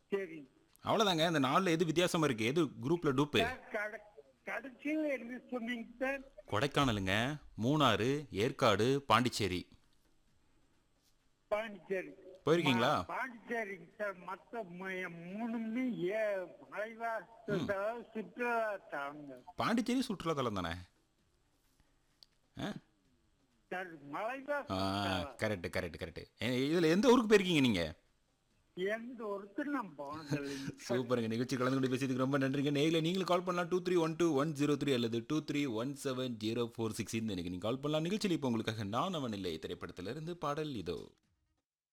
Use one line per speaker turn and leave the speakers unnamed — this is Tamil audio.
சரி
அவ்வளோதாங்க இந்த நாலில் எது வித்தியாசமா இருக்கு எது குரூப்ல டூப்பு
சார் கட- கடைசியில் என்ன சொன்னீங்க சார்
கொடைக்கானலுங்க மூணாறு ஏற்காடு பாண்டிச்சேரி
பாண்டிச்சேரி
போயிருக்கீங்களா?
மா- பாண்டிச்சேரிங்க சார் மற்ற மு- மூணுமே ஏ மலைவாச சுற்றுலா தாங்க
பாண்டிச்சேரி சுற்றுலாத்தலம் தானே ஆ
சார் மலைவாச
கரெக்ட் கரெக்ட் கரெக்ட் இதில் எந்த ஊருக்கு போயிருக்கீங்க நீங்கள்
எந்த ஒருத்தர் நான் போனதில்லைங்க
சூப்பருங்க நிகழ்ச்சி கலந்து கொண்டு பேசியதுக்கு ரொம்ப நன்றிங்க நேரில் நீங்களும் கால் பண்ணலாம் two three one two one zero three அல்லது two three one seven zero four six இந்த எனக்கு நீங்கள் கால் பண்ணலாம் நிகழ்ச்சியில் இப்போ உங்களுக்காக நான் அவன் இல்லை திரைப்படத்திலிருந்து பாடல் இதோ